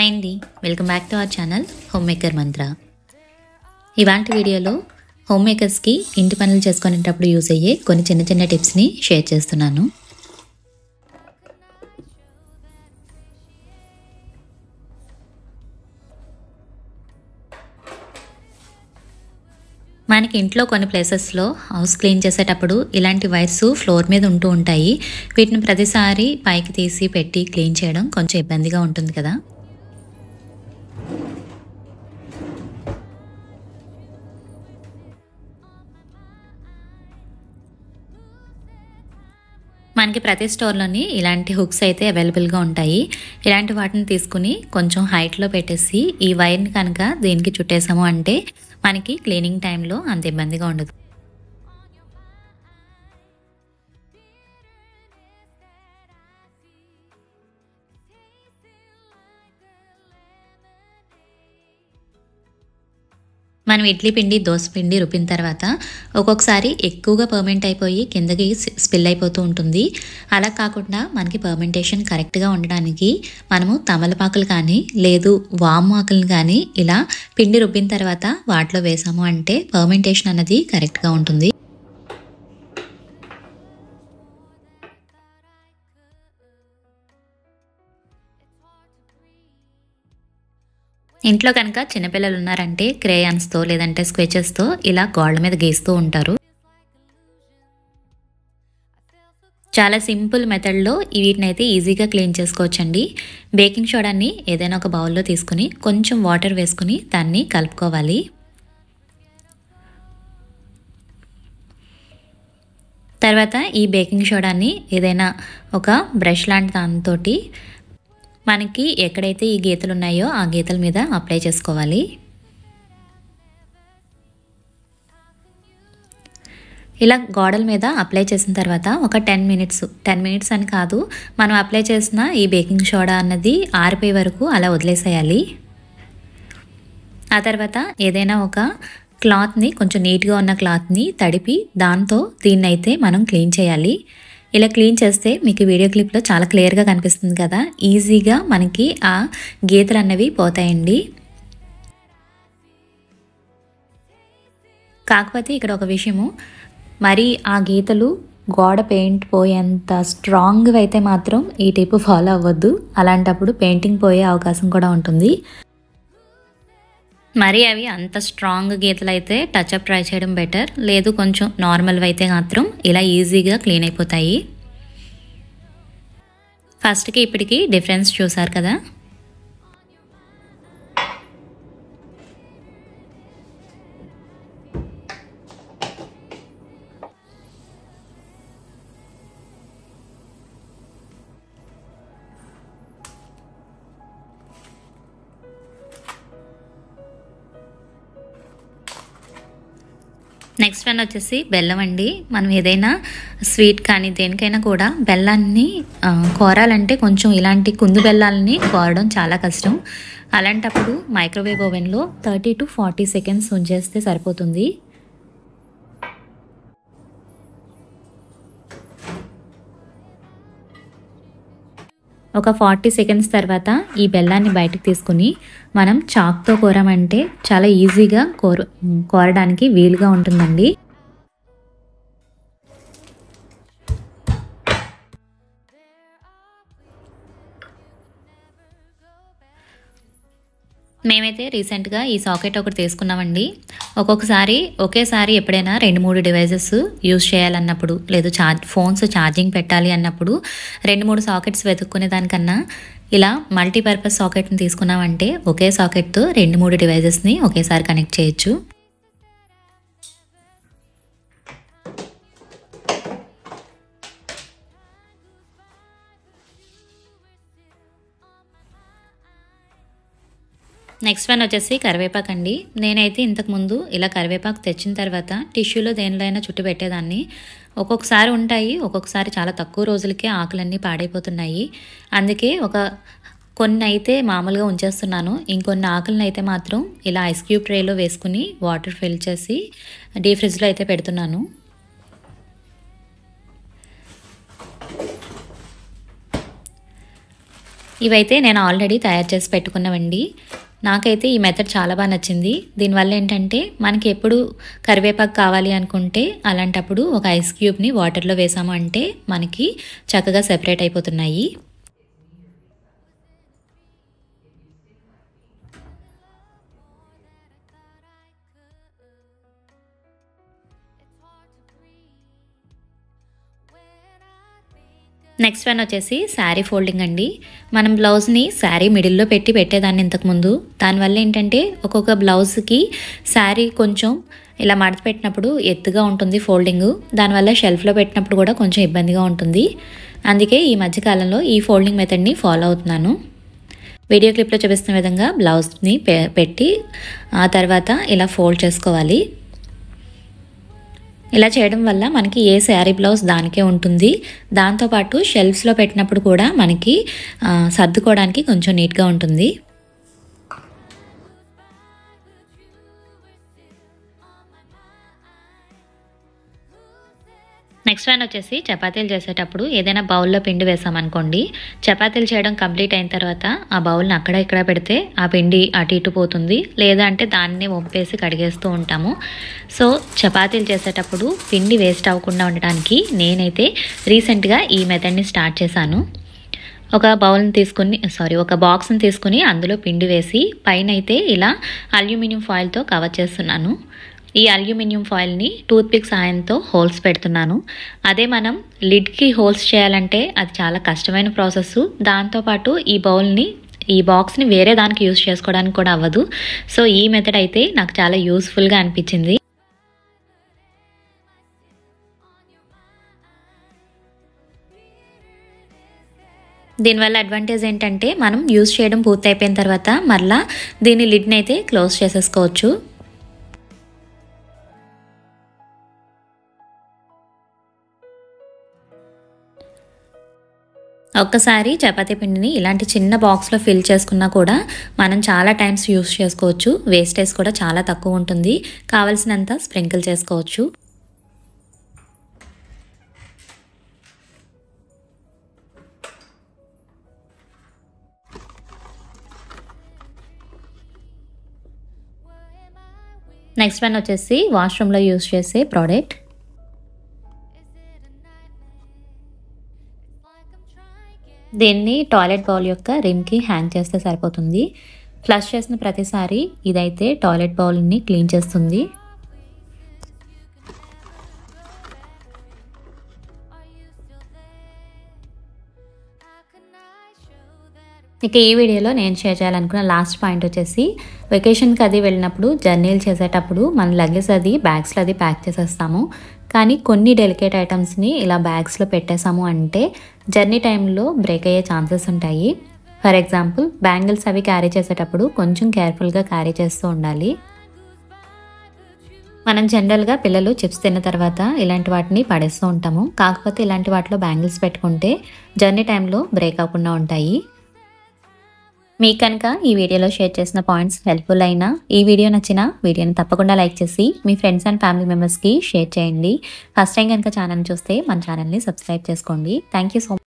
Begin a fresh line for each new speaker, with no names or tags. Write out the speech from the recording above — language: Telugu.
హాయ్ అండి welcome back to our channel home maker Mantra ఇవాంటి వీడియోలో హోమ్ మేకర్స్కి ఇంటి పనులు చేసుకునేటప్పుడు యూజ్ అయ్యే కొన్ని చిన్న చిన్న టిప్స్ని షేర్ చేస్తున్నాను మనకి ఇంట్లో కొన్ని ప్లేసెస్లో హౌస్ క్లీన్ చేసేటప్పుడు ఇలాంటి వైర్స్ ఫ్లోర్ మీద ఉంటూ ఉంటాయి వీటిని ప్రతిసారి పైకి తీసి పెట్టి క్లీన్ చేయడం కొంచెం ఇబ్బందిగా ఉంటుంది కదా మనకి ప్రతి స్టోర్లోని ఇలాంటి హుక్స్ అయితే అవైలబుల్గా ఉంటాయి ఇలాంటి వాటిని తీసుకుని కొంచెం హైట్లో పెట్టేసి ఈ వైర్ని కనుక దీనికి చుట్టేసాము అంటే మనకి క్లీనింగ్ టైంలో అంత ఇబ్బందిగా ఉండదు మనం ఇడ్లీ పిండి దోశ పిండి రుబ్బిన తర్వాత ఒక్కొక్కసారి ఎక్కువగా పర్మెంట్ అయిపోయి కిందకి స్పిల్ అయిపోతూ ఉంటుంది అలా కాకుండా మనకి పర్మెంటేషన్ కరెక్ట్గా ఉండడానికి మనము తమలపాకులు కానీ లేదు వాము ఆకులు కానీ ఇలా పిండి రుబ్బిన తర్వాత వాటిలో వేసాము అంటే పర్మెంటేషన్ అన్నది కరెక్ట్గా ఉంటుంది ఇంట్లో కనుక చిన్నపిల్లలు ఉన్నారంటే క్రేయాన్స్తో లేదంటే స్కెచెస్తో ఇలా గోడల మీద గీస్తూ ఉంటారు చాలా సింపుల్ మెథడ్లో వీటిని అయితే ఈజీగా క్లీన్ చేసుకోవచ్చండి బేకింగ్ సోడాని ఏదైనా ఒక బౌల్లో తీసుకుని కొంచెం వాటర్ వేసుకుని దాన్ని కలుపుకోవాలి తర్వాత ఈ బేకింగ్ సోడాని ఏదైనా ఒక బ్రష్ లాంటి దానితో మనకి ఎక్కడైతే ఈ గీతలు ఉన్నాయో ఆ గీతల మీద అప్లై చేసుకోవాలి ఇలా గోడల మీద అప్లై చేసిన తర్వాత ఒక టెన్ మినిట్స్ టెన్ మినిట్స్ అని కాదు మనం అప్లై చేసిన ఈ బేకింగ్ సోడా అన్నది ఆరిపోయే వరకు అలా వదిలేసేయాలి ఆ తర్వాత ఏదైనా ఒక క్లాత్ని కొంచెం నీట్గా ఉన్న క్లాత్ని తడిపి దాంతో దీన్ని అయితే మనం క్లీన్ చేయాలి ఇలా క్లీన్ చేస్తే మీకు వీడియో క్లిప్లో చాలా క్లియర్గా కనిపిస్తుంది కదా ఈజీగా మనకి ఆ గీతలు అన్నవి పోతాయండి కాకపోతే ఇక్కడ ఒక విషయము మరి ఆ గీతలు గోడ పెయింట్ పోయేంత స్ట్రాంగ్గా అయితే మాత్రం ఈ టిప్ ఫాలో అవ్వద్దు అలాంటప్పుడు పెయింటింగ్ పోయే అవకాశం కూడా ఉంటుంది మరి అవి అంత స్ట్రాంగ్ గీతలు అయితే టచ్అప్ ట్రై చేయడం బెటర్ లేదు కొంచెం నార్మల్ అయితే మాత్రం ఇలా ఈజీగా క్లీన్ అయిపోతాయి ఫస్ట్కి ఇప్పటికి డిఫరెన్స్ చూసారు కదా నెక్స్ట్ వన్ వచ్చేసి బెల్లం అండి మనం ఏదైనా స్వీట్ కానీ దేనికైనా కూడా బెల్లాన్ని కోరాలంటే కొంచెం ఇలాంటి కుందు బెల్లాలని కోరడం చాలా కష్టం అలాంటప్పుడు మైక్రోవేవ్ ఓవెన్లో థర్టీ టు ఫార్టీ సెకండ్స్ ఉంచేస్తే సరిపోతుంది ఒక ఫార్టీ సెకండ్స్ తర్వాత ఈ బెల్లాన్ని బయటకు తీసుకుని మనం చాక్తో కోరామంటే చాలా ఈజీగా కోర కోరడానికి వీలుగా ఉంటుందండి మేమైతే రీసెంట్గా ఈ సాకెట్ ఒకటి తీసుకున్నామండి ఒక్కొక్కసారి ఒకేసారి ఎప్పుడైనా రెండు మూడు డివైజెస్ యూజ్ చేయాలన్నప్పుడు లేదు ఛార్జ్ ఫోన్స్ ఛార్జింగ్ పెట్టాలి అన్నప్పుడు రెండు మూడు సాకెట్స్ వెతుక్కునే దానికన్నా ఇలా మల్టీపర్పస్ సాకెట్ని తీసుకున్నామంటే ఒకే సాకెట్తో రెండు మూడు డివైజెస్ని ఒకేసారి కనెక్ట్ చేయొచ్చు నెక్స్ట్ వన్ వచ్చేసి కరివేపాకు అండి నేనైతే ఇంతకుముందు ఇలా కరివేపాకు తెచ్చిన తర్వాత టిష్యూలో దేనిలో అయినా చుట్టు పెట్టేదాన్ని ఒక్కొక్కసారి ఉంటాయి ఒక్కొక్కసారి చాలా తక్కువ రోజులకే ఆకులన్నీ పాడైపోతున్నాయి అందుకే ఒక కొన్ని అయితే మామూలుగా ఉంచేస్తున్నాను ఇంకొన్ని ఆకులను అయితే మాత్రం ఇలా ఐస్ క్యూబ్ ట్రేలో వేసుకుని వాటర్ ఫిల్ చేసి డీ ఫ్రిడ్జ్లో అయితే పెడుతున్నాను ఇవైతే నేను ఆల్రెడీ తయారు చేసి పెట్టుకున్నవండి నాకైతే ఈ మెథడ్ చాలా బాగా నచ్చింది దీనివల్ల ఏంటంటే మనకి ఎప్పుడు కరివేపాకు కావాలి అనుకుంటే అలాంటప్పుడు ఒక ఐస్ క్యూబ్ని వాటర్లో వేసాము అంటే మనకి చక్కగా సెపరేట్ అయిపోతున్నాయి నెక్స్ట్ వన్ వచ్చేసి శారీ ఫోల్డింగ్ అండి మనం బ్లౌజ్ని శారీ మిడిల్లో పెట్టి పెట్టేదాన్ని ఇంతకుముందు దానివల్ల ఏంటంటే ఒక్కొక్క బ్లౌజ్కి శారీ కొంచెం ఇలా మడత పెట్టినప్పుడు ఎత్తుగా ఉంటుంది ఫోల్డింగ్ దానివల్ల షెల్ఫ్లో పెట్టినప్పుడు కూడా కొంచెం ఇబ్బందిగా ఉంటుంది అందుకే ఈ మధ్యకాలంలో ఈ ఫోల్డింగ్ మెథడ్ని ఫాలో అవుతున్నాను వీడియో క్లిప్లో చూపిస్తున్న విధంగా బ్లౌజ్ని పెట్టి ఆ తర్వాత ఇలా ఫోల్డ్ చేసుకోవాలి ఇలా చేయడం వల్ల మనకి ఏ శారీ బ్లౌజ్ దానికే ఉంటుంది దాంతోపాటు షెల్ఫ్స్లో పెట్టినప్పుడు కూడా మనకి సర్దుకోవడానికి కొంచెం నీట్గా ఉంటుంది నెక్స్ట్ వన్ వచ్చేసి చపాతీలు చేసేటప్పుడు ఏదైనా బౌల్లో పిండి వేసామనుకోండి చపాతీలు చేయడం కంప్లీట్ అయిన తర్వాత ఆ బౌల్ని అక్కడ ఇక్కడ పెడితే ఆ పిండి అటు ఇటు పోతుంది లేదా అంటే దాన్ని వంపేసి కడిగేస్తూ ఉంటాము సో చపాతీలు చేసేటప్పుడు పిండి వేస్ట్ అవ్వకుండా ఉండడానికి నేనైతే రీసెంట్గా ఈ మెథడ్ని స్టార్ట్ చేశాను ఒక బౌల్ని తీసుకుని సారీ ఒక బాక్స్ని తీసుకుని అందులో పిండి వేసి పైన అయితే ఇలా అల్యూమినియం ఫాయిల్తో కవర్ చేస్తున్నాను ఈ అల్యూమినియం ఫాయిల్ని టూత్పిక్ సాయంతో హోల్స్ పెడుతున్నాను అదే మనం లిడ్కి హోల్స్ చేయాలంటే అది చాలా కష్టమైన ప్రాసెస్ దాంతోపాటు ఈ బౌల్ని ఈ బాక్స్ని వేరే దానికి యూస్ చేసుకోవడానికి కూడా అవ్వదు సో ఈ మెథడ్ అయితే నాకు చాలా యూస్ఫుల్గా అనిపించింది దీనివల్ల అడ్వాంటేజ్ ఏంటంటే మనం యూస్ చేయడం పూర్తి అయిపోయిన తర్వాత మరలా దీని లిడ్ని అయితే క్లోజ్ చేసేసుకోవచ్చు ఒక్కసారి చపాతీ పిండిని ఇలాంటి చిన్న బాక్స్లో ఫిల్ చేసుకున్నా కూడా మనం చాలా టైమ్స్ యూస్ చేసుకోవచ్చు వేస్టేజ్ కూడా చాలా తక్కువ ఉంటుంది కావలసినంత స్ప్రింకిల్ చేసుకోవచ్చు నెక్స్ట్ వన్ వచ్చేసి వాష్రూమ్లో యూస్ చేసే ప్రోడక్ట్ దీన్ని టాయిలెట్ బౌల్ యొక్క రిమ్కి హ్యాంగ్ చేస్తే సరిపోతుంది ఫ్లష్ చేసిన ప్రతిసారి ఇదైతే టాయిలెట్ బౌల్ని క్లీన్ చేస్తుంది ఇక ఈ వీడియోలో నేను షేర్ చేయాలనుకున్న లాస్ట్ పాయింట్ వచ్చేసి వెకేషన్కి అది వెళ్ళినప్పుడు జర్నీలు చేసేటప్పుడు మన లగేజ్ అది బ్యాగ్స్లో అది ప్యాక్ చేసేస్తాము కానీ కొన్ని డెలికేట్ ఐటమ్స్ని ఇలా బ్యాగ్స్లో పెట్టేసాము అంటే జర్నీ టైంలో బ్రేక్ అయ్యే ఛాన్సెస్ ఉంటాయి ఫర్ ఎగ్జాంపుల్ బ్యాంగిల్స్ అవి క్యారీ చేసేటప్పుడు కొంచెం కేర్ఫుల్గా క్యారీ చేస్తూ ఉండాలి మనం జనరల్గా పిల్లలు చిప్స్ తిన్న తర్వాత ఇలాంటి వాటిని పడేస్తూ ఉంటాము కాకపోతే ఇలాంటి వాటిలో బ్యాంగిల్స్ పెట్టుకుంటే జర్నీ టైంలో బ్రేక్ అవ్వకుండా ఉంటాయి మీకు కనుక ఈ వీడియోలో షేర్ చేసిన పాయింట్స్ హెల్ప్ఫుల్ అయినా ఈ వీడియో నచ్చిన వీడియోని తప్పకుండా లైక్ చేసి మీ ఫ్రెండ్స్ అండ్ ఫ్యామిలీ మెంబర్స్కి షేర్ చేయండి ఫస్ట్ టైం కనుక ఛానల్ చూస్తే మన ఛానల్ని సబ్స్క్రైబ్ చేసుకోండి థ్యాంక్ యూ సో